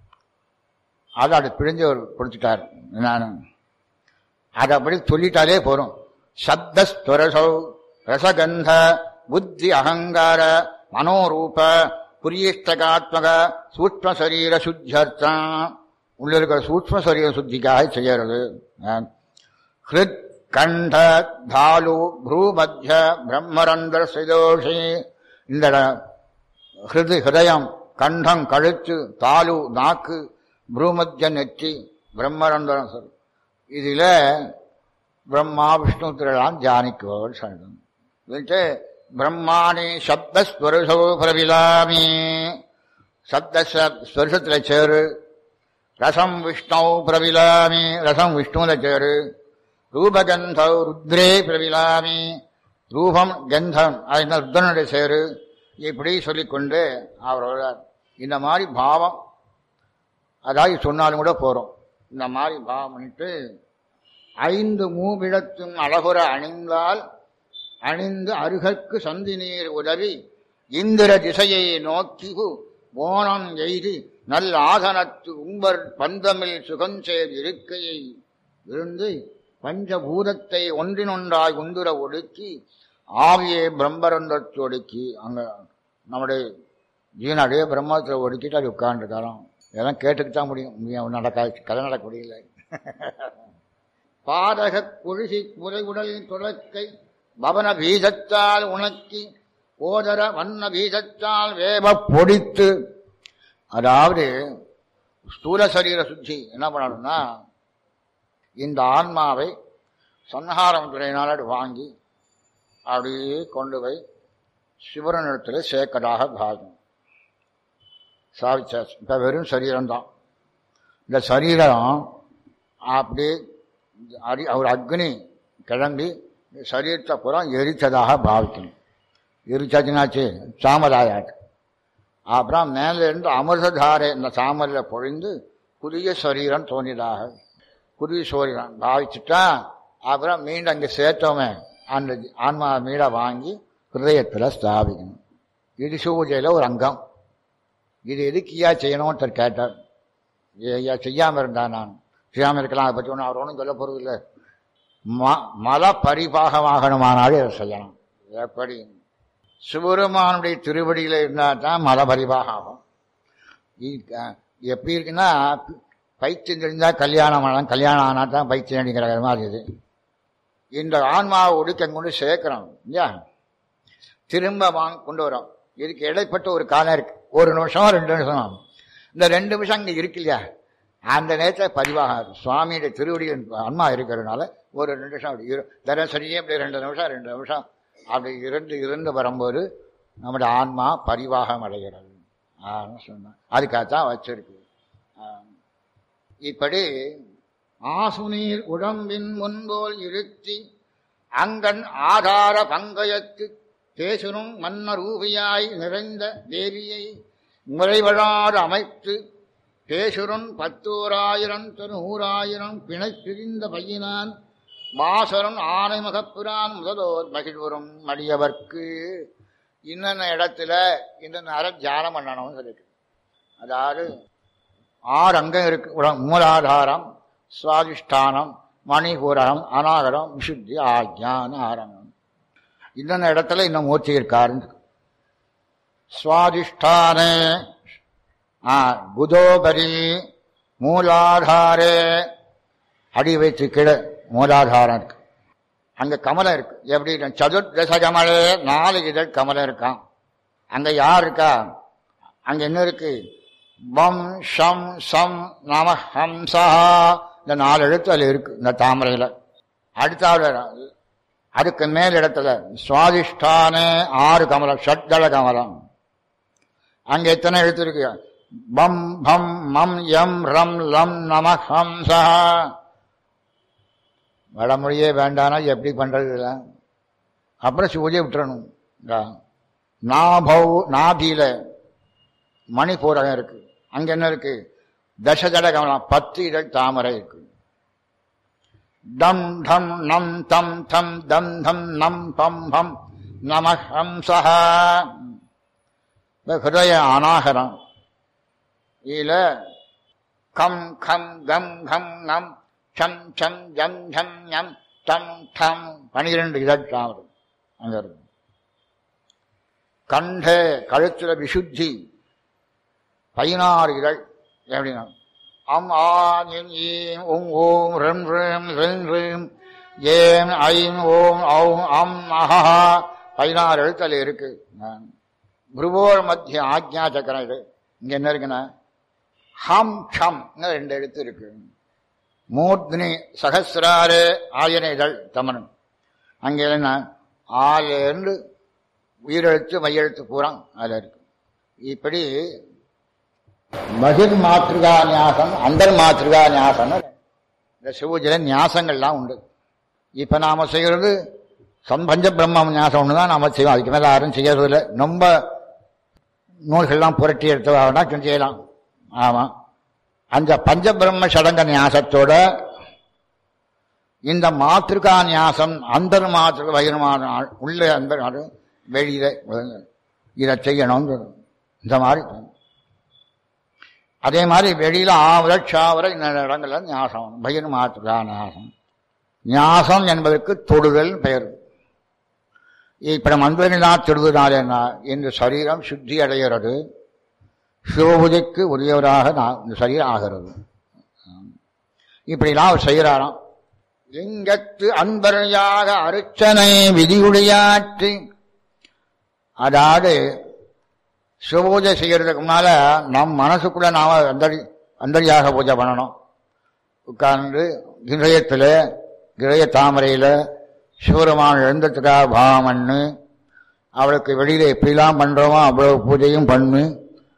அதை அப்படி பிழிஞ்சு ஒரு கொடுத்துட்டார் நான் அதை அப்படி சொல்லிட்டாலே போறோம் சப்தஸ்வரசௌ ரசகந்த புத்தி அகங்கார மனோரூப புரியஷ்டகாத்மக சூக்ம சரீர சுத்தியர்த்தம் உள்ள இருக்கிற சூக்ம சரீர சுத்திக்காக செய்யறது ஹிருத் கண்ட தாலு ப்ரூமத்திய பிரம்மரந்தர சிதோஷி இந்த ஹிருது ஹிருதயம் கண்டம் கழுத்து தாலு நாக்கு ப்ரூமத்திய நெற்றி பிரம்மரந்தரம் சொல்லு இதில் பிரம்மா விஷ்ணு திருலாம் தியானிக்குவோர் சொல்லும் இதுக்கு பிரம்மாணி சப்தஸ்வருஷோ பிரவிலாமி சப்த ஸ்வருஷத்தில் சேரு ரசம் விஷ்ணு பிரவிலாமி ரசம் விஷ்ணுவில் சேரு ரூபகந்தௌ ருத்ரே பிரவிலாமி ரூபம் கந்தம் அது என்ன ருத்ரனுடைய சேரு இப்படி சொல்லிக்கொண்டு அவர் வருவார். இந்த மாதிரி பாவம் அதாவது சொன்னாலும் கூட போறோம் இந்த மாதிரி பாவம் பண்ணிட்டு ஐந்து மூவிடத்தும் அழகுற அணிந்தால் அணிந்து அருகற்கு சந்தி நீர் உதவி இந்திர திசையை நோக்கி ஓணம் எய்தி நல் ஆசனத்து உம்பர் பந்தமில் சுகஞ்சேர் இருக்கையை இருந்து பஞ்சபூதத்தை ஒன்றினொன்றாய் உந்துர ஒடுக்கி ஆவியை பிரம்மரந்தத்தை ஒடுக்கி அங்க நம்முடைய ஜீவனுடைய பிரம்மத்தை ஒடுக்கிட்டு அது உட்கார்ந்துருக்காராம் இதெல்லாம் கேட்டுக்கு தான் முடியும் முடியும் நடக்காது கதை நடக்க முடியல பாதக குழுசி புதைவுடல் துளக்கை பவன பீஜத்தால் உணக்கி ஓதர வண்ண பீஜத்தால் வேவ பொடித்து அதாவது ஸ்தூல சரீர சுத்தி என்ன பண்ணணும்னா இந்த ஆன்மாவை சன்ஹாரம் துறையினால் வாங்கி அப்படியே கொண்டு போய் சிவரனிடத்தில் சேர்க்கதாக பாகம் சாதிச்சாச்சு இப்ப வெறும் சரீரம் தான் இந்த சரீரம் அப்படியே அடி அவர் அக்னி கிளம்பி இந்த சரீரத்தை புறம் எரித்ததாக பாவிக்கணும் எரிச்சாச்சுனாச்சு சாமராயாட்டு அப்புறம் மேலே இருந்து அமிர்ததாரை இந்த சாமரில் பொழிந்து புதிய சரீரம் தோன்றியதாக புதிய சரீரம் பாவிச்சுட்டா அப்புறம் மீண்டும் அங்கே சேர்த்தோமே அந்த ஆன்மா மீட வாங்கி ஹிருதயத்தில் ஸ்தாபிக்கணும் இது பூஜையில் ஒரு அங்கம் இது எதுக்கியா செய்யணும்னு ஒருத்தர் கேட்டார் ஐயா செய்யாமல் இருந்தான் நான் செய்யாமல் இருக்கலாம் அதை பற்றி ஒன்றும் அவர் ஒன்றும் சொல்ல போகிறதில்லை ம மல பரிபாகமாகணுமானாலும் இதை செய்யணும் எப்படி சிவருமானுடைய திருவடியில் இருந்தால் தான் மல பரிபாகம் ஆகும் இ- அஹ் எப்படி இருக்குன்னா பைத்தியம் தெரிஞ்சால் கல்யாணம் ஆனாலும் கல்யாணம் ஆனால் தான் பைத்தியம் அடிக்கிற மாதிரி இது இந்த ஆன்மாவை ஒடுக்க கொண்டு சேர்க்கிறோம் இல்லையா திரும்ப வாங்க கொண்டு வரோம் இதுக்கு இடைப்பட்ட ஒரு காலம் இருக்கு ஒரு நிமிஷம் ரெண்டு நிமிஷம் இந்த ரெண்டு நிமிஷம் அங்கே இருக்கு இல்லையா அந்த நேரத்தில் பதிவாக இருக்கும் சுவாமியுடைய திருவடியில் அன்மா இருக்கிறதுனால ஒரு ரெண்டு நிமிஷம் அப்படி இரு தினசரியே அப்படி ரெண்டு நிமிஷம் ரெண்டு நிமிஷம் அப்படி இருந்து இருந்து வரும்போது நம்முடைய ஆன்மா பரிவாகம் அடைகிறது சொன்னேன் அதுக்காகத்தான் வச்சிருக்கு ஆ. இப்படி ஆசுநீர் உடம்பின் முன்போல் இருத்தி அங்கன் ஆதார பங்கயத்து தேசுனும் மன்னரூபியாய் நிறைந்த தேவியை முறைவழாறு அமைத்து பேசுரன் பத்தோராயிரம் தரு நூறாயிரம் பிணை பிரிந்த பையனான் மாசரன் ஆனை மகப்புரான் முதலோர் மகிழ்வரும் மடியவர்க்கு இன்னென்ன இடத்துல இந்த அற தியானம் பண்ணணும்னு சொல்லிட்டு அதாவது ஆறு அங்கம் இருக்கு உட- மூலாதாரம் சுவாதிஷ்டானம் மணிபூரகம் அநாகரம் விசுத்தி ஆக்ஞான ஆரங்கம் இன்னென்ன இடத்துல இன்னும் மூர்த்தி இருக்காருன்னு சுவாதிஷ்டானே ஆ, குதோபரி மூலாதாரே அடி வச்சு கீழே மூலாதாரம் இருக்கு அங்க கமலம் இருக்கு எப்படி சதுர்தச கமலே நாலு இதழ் கமலம் இருக்கான் அங்க யார் இருக்கா அங்க என்ன இருக்கு பம் ஷம் சம் நம ஹம்சா இந்த நாலு எழுத்து அதுல இருக்கு இந்த தாமரையில அடுத்தாவது அதுக்கு மேல் இடத்துல சுவாதிஷ்டானே ஆறு கமலம் ஷட்தள கமலம் அங்க எத்தனை எழுத்து இருக்கு பம் பம் மம் யம் ரம் லம் நம ஹம்சா வடமொழியே வேண்டானா எப்படி பண்றது இதெல்லாம்? அப்புறம் சூரிய விட்டுறணும் இந்தா. நாபௌ நாபியில மணிப்பூரகம் இருக்கு அங்க என்ன இருக்கு தசஜட கமலம் பத்து இதழ் தாமரை இருக்கு டம் டம் நம் தம் தம் தம் தம் நம் பம் பம் நம ஹம்சா இந்த ஹிருதய அநாகரம் இதுல கம் கம் கம் கம் நம் சம் சம் ஜம் ஜம் ஞம் டம் டம் பனிரெண்டு இதழ் தாமரை அங்க இருக்கு கண்ட கழுத்துல விசுத்தி பதினாறு இதழ் எப்படின்னா அம் ஆ எம் ஈம் உம் ஓம் ரெம் ரெம் ரெம் ரெம் ஏம் ஐம் ஓம் ஔம் அம் அஹா பதினாறு எழுத்தல் இருக்கு குருவோர் மத்திய ஆக்ஞா சக்கரம் இது இங்க என்ன இருக்குன்னா ஹம் ஷம் ரெண்டு எழுத்து இருக்கு மூர்த்னி சகசிராறு ஆயன இதழ் தமனன் அங்க என்ன ஆலேருந்து உயிரெழுத்து மையெழுத்து பூரா அதுல இருக்கு இப்படி பகிர் மாத்திருகா நியாசம் அந்தர் மாத்திருகா நியாசம் இந்த சிவஜில நியாசங்கள்லாம் உண்டு இப்ப நாம செய்யறது சம்பஞ்ச பிரம்ம நியாசம் ஒன்று தான் நாம செய்வோம் அதுக்கு மேல யாரும் செய்யறது இல்லை ரொம்ப நூல்கள்லாம் புரட்டி எடுத்து வேணா கொஞ்சம் செய்யலாம் ஆமா அந்த பஞ்சபிரம்ம சடங்க நியாசத்தோட இந்த மாத்திருக்கா நியாசம் அந்தர் மாத்திருக்க வயிறுமான உள்ள அந்த வெளியில இதை செய்யணும் இந்த மாதிரி அதே மாதிரி வெளியில ஆவர சாவர இந்த இடங்கள்ல ஞாசம் பயிர் மாத்திருக்கா ஞாசம் ஞாசம் என்பதற்கு தொடுதல் பெயர் இப்ப மந்திரனா தொடுவதால் என்ன இந்த சரீரம் சுத்தி அடைகிறது சிவபூஜைக்கு உரியவராக நான் இந்த சரீரம் ஆகிறது இப்படிலாம் அவர் செய்கிறாராம் லிங்கத்து அன்பரையாக அர்ச்சனை விதியுடையாற்றி அதாவது சிவபூஜை செய்யறதுக்கு முன்னால நம் மனசுக்குள்ள நாம அந்தரி அந்தரியாக பூஜை பண்ணணும் உட்கார்ந்து கிரயத்தில் கிரய தாமரையில சிவருமான எழுந்ததுக்காக பாவம் பண்ணு அவளுக்கு வெளியில எப்படிலாம் பண்றோமோ அவ்வளவு பூஜையும் பண்ணு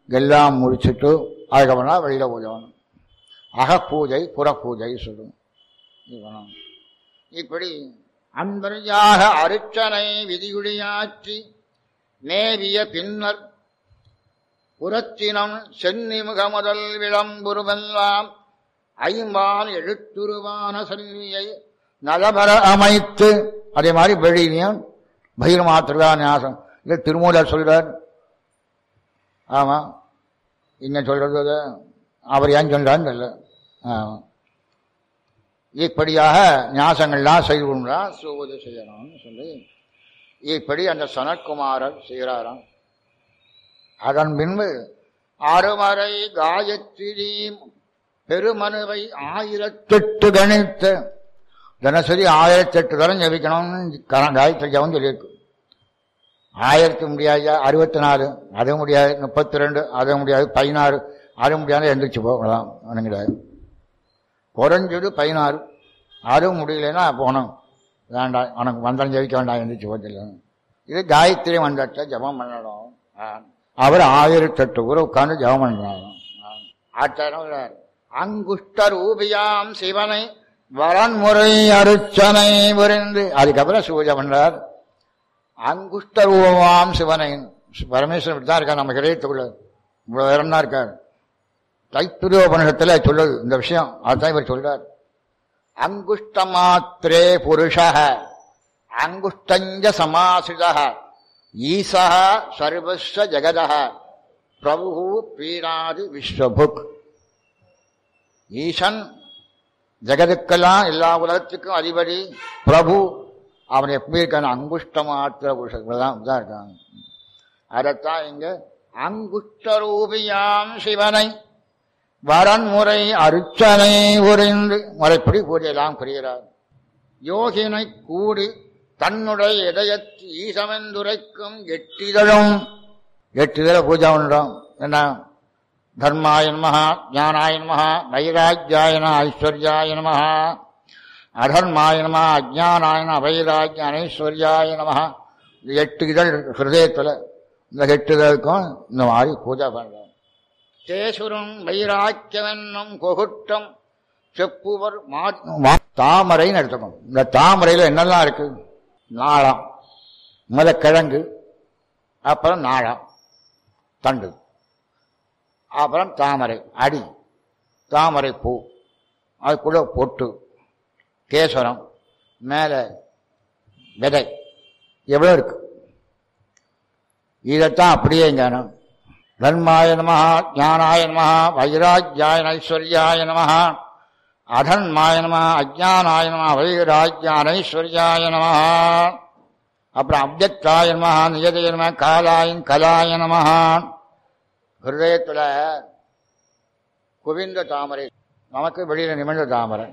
எல்லாம் முடிச்சுட்டு அதுக்கப்புறம் தான் வெளியில் போகணும் அகப்பூஜை புறப்பூஜை சொல்லும் இவனும் இப்படி அன்பர்யாக அருச்சனை விதியுடையாற்றி நேவிய பின்னர் புறத்தினம் சென்னி முகமுதல் விளம்புருவெல்லாம் ஐம்பால் எழுத்துருவான செல்வியை நலபர அமைத்து அதே மாதிரி வெளியிலையும் பகிரமா திருவாநியாசம் இது திருமூலர் சொல்றார் ஆமா இங்க சொல்றது அவர் ஏன் சொல்றான்னு தெரியல ஆமா இப்படியாக ஞாசங்கள்லாம் செய்து கொண்டா சூது செய்யணும்னு சொல்லி இப்படி அந்த சனத்குமாரர் செய்கிறாராம் அதன் பின்பு அருமறை காயத்ரி பெருமனுவை ஆயிரத்தெட்டு கணித்து தினசரி ஆயிரத்தெட்டு தரம் ஜபிக்கணும்னு கர- காயத்ரி ஜபம் சொல்லியிருக்கு ஆயிரத்தி முடியாது அறுபத்தி நாலு அது முடியாது முப்பத்தி ரெண்டு அது முடியாது பதினாறு அது முடியாது எந்திரிச்சு போகலாம் ஒன்றும் கிடையாது குறைஞ்சது பதினாறு அதுவும் முடியலன்னா போனோம் வேண்டாம் உனக்கு மந்திரம் ஜெயிக்க வேண்டாம் எந்திரிச்சு போதில்லை இது காயத்ரி மந்திரத்தை ஜபம் பண்ணணும் ஆ. அவர் ஆயிரத்தெட்டு ஊரை உட்கார்ந்து ஜபம் பண்றாங்க ஆச்சாரம் அங்குஷ்ட ரூபியாம் சிவனை வரன்முறை அருச்சனை புரிந்து அதுக்கப்புறம் பூஜை பண்றார் அங்குஷ்ட ரூபமாம் சிவனை பரமேஸ்வரன் இப்படி தான் இருக்கார் நம்ம ஹிரயத்துக்குள்ள இவ்வளவு உயரம் தான் இருக்கார் தைத்துரிய உபனிஷத்துல சொல்லுது இந்த விஷயம் அதுதான் இவர் சொல்றார் அங்குஷ்ட மாத்திரே புருஷ அங்குஷ்டஞ்ச சமாசித ஈசா சர்வஸ்வ ஜெகத பிரபு பீடாதி விஸ்வபுக் ஈசன் ஜெகதுக்கெல்லாம் எல்லா உலகத்துக்கும் அதிபதி பிரபு அவன் எப்படி இருக்கான் அங்குஷ்ட மாத்திர புருஷன் தான் தான் இருக்காங்க அதைத்தான் இங்க அங்குஷ்ட ரூபியாம் சிவனை வரன்முறை அருச்சனை உறைந்து முறைப்படி பூஜையெல்லாம் புரிகிறார் யோகினை கூடி தன்னுடைய இதயத்து ஈசமெந்துரைக்கும் எட்டிதழும் எட்டிதழ பூஜை பண்றோம் என்ன தர்மாய நமஹா ஞானாய நமஹா வைராக்கியாயன ஐஸ்வர்யாய நமஹா அதர்மாய நமஹா அஜானாயன அவைராக்கிய அனைஸ்வர்யாய நமஹா இது எட்டு இதழ் இருக்கு ஹிருதயத்துல இந்த எட்டு இதழுக்கும் இந்த மாதிரி பூஜை பண்றோம் தேசுரம் வைராக்கியமென்னும் கொகுட்டம் செப்புவர் மா- மா- தாமரைன்னு எடுத்துக்கணும் இந்த தாமரையில் என்னெல்லாம் இருக்கு நாளம் முதல்ல கிழங்கு அப்புறம் நாளம் தண்டு அப்புறம் தாமரை அடி தாமரை பூ அதுக்குள்ள பொட்டு கேசரம் மேலே விதை எவ்வளோ இருக்கு இதைத்தான் அப்படியே ஞானம் தர்மாய நம ஞானாய நம வைராக்கியாய ஐஸ்வர்யாய நம அதன்மாய நம அஜானாய நம வைராக்கியான ஐஸ்வர்யாய நம அப்புறம் அவ்யக்தாய நம நியதய நம காலாயின் கலாய நம ஹிருதயத்துல குவிந்த தாமரை நமக்கு வெளியில நிமிர்ந்த தாமரை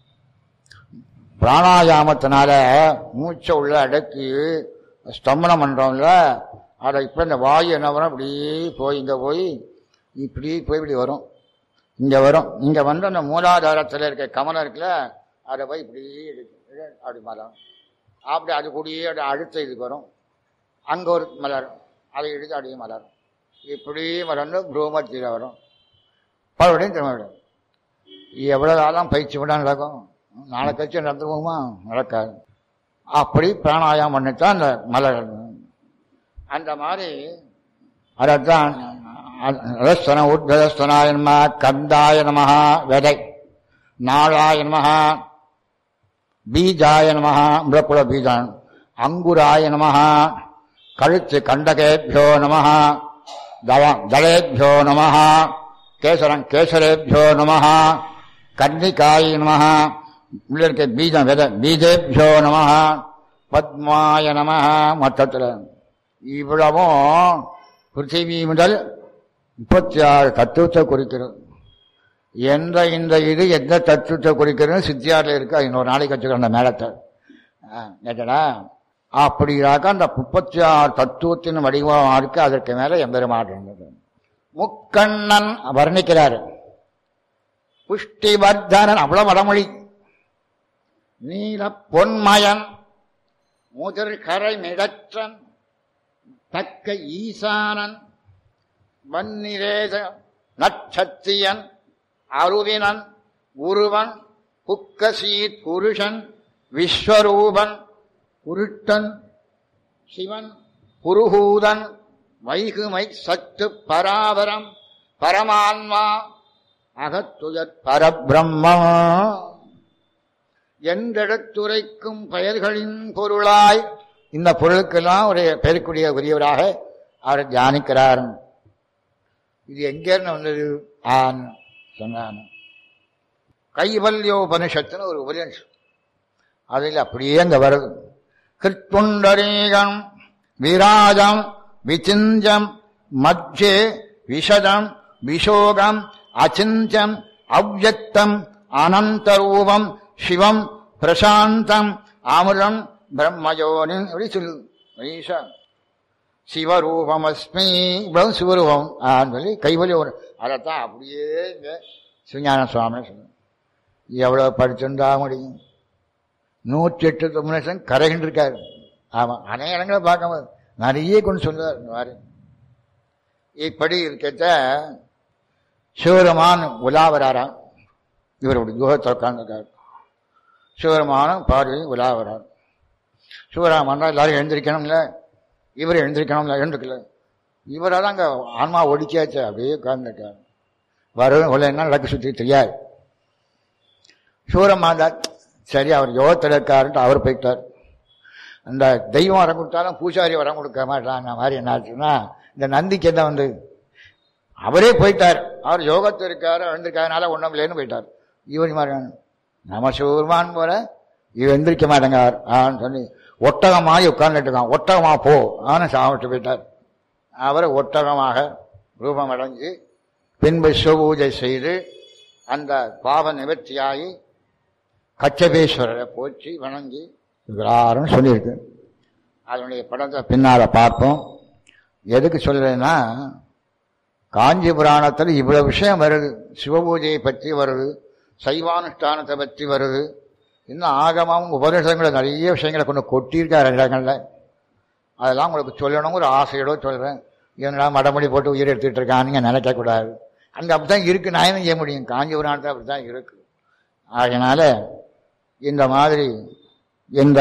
பிராணாயாமத்தினால மூச்சை உள்ள அடக்கி ஸ்தம்பனம் பண்றோம்ல அதை இப்ப இந்த வாயு என்ன வரும் இப்படி போய் இங்க போய் இப்படி போய் இப்படி வரும் இங்க வரும் இங்க வந்து அந்த மூலாதாரத்துல இருக்க கமலம் இருக்குல்ல அதை போய் இப்படி இழுக்கு- இழு- அப்படி மலம் அப்படி அது கூடயே அப்படி அழுத்த இதுக்கு வரும் அங்க ஒரு மலர் அதை இழுத்து அப்படியே மலரும் இப்படி மலர்ந்து புரூமத்தியில் வரும் மறுபடியும் திரும்ப விடும் எவ்வளவு காலம் பயிற்சி விட நடக்கும் நாளை கழிச்சு நடந்து போகுமா நடக்காது அப்படி பிராணாயாமம் பண்ணித்தான் அந்த மலர் அந்த மாதிரி அதைத்தான் ரஸ்தன உத்கதஸ்தனாய நம கந்தாய நம விதை நாளாய நம பீஜாய நம மிளப்புல பீஜான் அங்குராய நம கழுத்து கண்டகேபியோ நம தளேபியோ நம கேசரம் கேசரேபியோ நம கன்னிகாய நம உள்ள இருக்க பீஜம் விதை பீஜேபியோ நம பத்மாய நம மொத்தத்தில் இவ்வளவும் பிருத்திவி முதல் முப்பத்தி ஆறு தத்துவத்தை குறிக்கிறது எந்த இந்த இது எந்த தத்துவத்தை குறிக்கிறது சித்தியாரில் இருக்கு இன்னொரு நாளைக்கு வச்சுக்கிறோம் அந்த மேலத்தை கேட்டடா அப்படியாக அந்த முப்பத்தி ஆறு தத்துவத்தின் வடிவமாக இருக்கு அதற்கு மேல எம்பெருமாடு இருந்தது முக்கண்ணன் வர்ணிக்கிறார் புஷ்டிவர்தனன் அவ்வளவு வடமொழி நீல பொன்மயன் முதிர் கரை மிடற்றன் தக்க ஈசானன் வன்னிரேத நற்சத்தியன் அருவினன் உருவன் புக்கசீத் புருஷன் விஸ்வரூபன் உருட்டன் சிவன் புருகூதன் வைகுமை சத்து பராபரம் பரமான்மா அகத்துயர் பரபிரம்மா என்றெடுத்துரைக்கும் பெயர்களின் பொருளாய் இந்த பொருளுக்கெல்லாம் ஒரு பெயருக்குரிய உரியவராக அவர் தியானிக்கிறார் இது எங்கேருந்து வந்தது ஆன் சொன்னான் கைவல்யோபனிஷத்துன்னு ஒரு உபனிஷம் அதில் அப்படியே அங்க வருது கிருத்துண்டரீகம் விராஜம் விசிஞ்சம் மத்தியே விஷதம் விஷோகம் அச்சிஞ்சம் அவ்யக்தம் அனந்தரூபம் சிவம் பிரசாந்தம் அமிர்தம் பிரம்மயோனி அப்படி சொல்லு ஈஷா சிவரூபமஸ்மி இவ்வளவு சிவரூபம் ஆன்னு சொல்லி கைவலி ஒரு அதைத்தான் அப்படியே இங்க சிவஞான சுவாமி சொல்லு எவ்வளவு படிச்சிருந்தா முடியும் நூற்றி எட்டு தொம்மினேசன் கரைகிட்டு இருக்காரு ஆமா அநேக இடங்களை பார்க்க நிறைய கொண்டு சொல்லுவார் இந்த மாதிரி இப்படி இருக்கச்ச சிவருமான் உலாவராராம் இவர் அப்படி குகத்தில் உட்கார்ந்துருக்காரு சிவருமானும் பார்வதி உலாவரார் சிவராமன் எல்லாரும் எழுந்திருக்கணும்ல இவர் எழுந்திருக்கணும்ல எழுந்திருக்கல இவரால் அங்கே ஆன்மா ஒடிக்காச்சு அப்படியே உட்கார்ந்துருக்காரு வரும் உள்ள என்ன நடக்க சுற்றி தெரியாது சிவரம்மான் தான் சரி அவர் யோகத்தில் இருக்காருன்ட்டு அவர் போயிட்டார் அந்த தெய்வம் வரம் கொடுத்தாலும் பூசாரி வரம் கொடுக்க மாட்டாங்க மாதிரி என்ன ஆச்சுன்னா இந்த நந்திக்கு என்ன வந்து அவரே போயிட்டார் அவர் யோகத்தில் இருக்காரு எழுந்திருக்காதனால ஒன்றும் இல்லைன்னு போயிட்டார் இவர் மாதிரி நம்ம சிவருமான் போல இவன் எந்திரிக்க மாட்டேங்கார் ஆன்னு சொல்லி ஒட்டகமாகி உட்கார்ந்துட்டு இருக்கான் ஒட்டகமா போ ஆன சாப்பிட்டு போயிட்டார் அவரை ஒட்டகமாக ரூபம் அடைஞ்சு பின்பு சிவபூஜை செய்து அந்த பாவ நிவர்த்தியாகி கச்சபேஸ்வரரை போற்றி வணங்கி எல்லாரும் சொல்லியிருக்கு அதனுடைய படத்தை பின்னால பார்ப்போம் எதுக்கு சொல்றேன்னா காஞ்சி புராணத்தில் இவ்வளவு விஷயம் வருது சிவபூஜையை பற்றி வருது சைவானுஷ்டானத்தை பற்றி வருது இன்னும் ஆகமாவும் உபநிஷங்களை நிறைய விஷயங்களை கொண்டு கொட்டியிருக்காரு இடங்கள்ல அதெல்லாம் உங்களுக்கு சொல்லணும் ஒரு ஆசையோட சொல்றேன் இவங்களா மடமடி போட்டு உயிர் எடுத்துட்டு இருக்கான்னு நினைக்கக்கூடாது அங்கே அப்படித்தான் இருக்கு நான் என்ன செய்ய முடியும் காஞ்சி புராணத்தில் அப்படித்தான் இருக்கு அதனால இந்த மாதிரி இந்த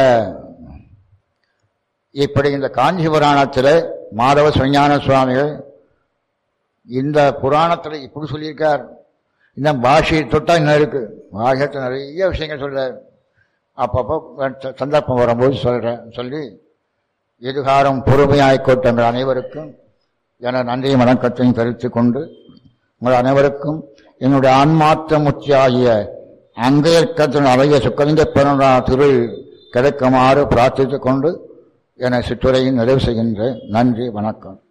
இப்படி இந்த காஞ்சி புராணத்தில் மாதவ சுஞான சுவாமிகள் இந்த புராணத்தில் இப்படி சொல்லியிருக்கார் இந்த பாஷையை தொட்டா இன்னும் இருக்கு பாஷத்தை நிறைய விஷயங்கள் சொல்றார் அப்பப்போ சந்தர்ப்பம் வரும்போது சொல்றேன் சொல்லி எதிர்காரம் பொறுமையாய் கொட்டங்கள் அனைவருக்கும் என நன்றியும் வணக்கத்தையும் தெரிவித்துக் கொண்டு உங்கள் அனைவருக்கும் என்னுடைய ஆன்மாத்த முச்சியாகிய அங்கேற்கத்தின் அழகிய சுக்கலிங்க பிறந்தா திரு கிடைக்குமாறு பிரார்த்தித்துக் கொண்டு என சிற்றுரையும் நிறைவு செய்கின்றேன் நன்றி வணக்கம்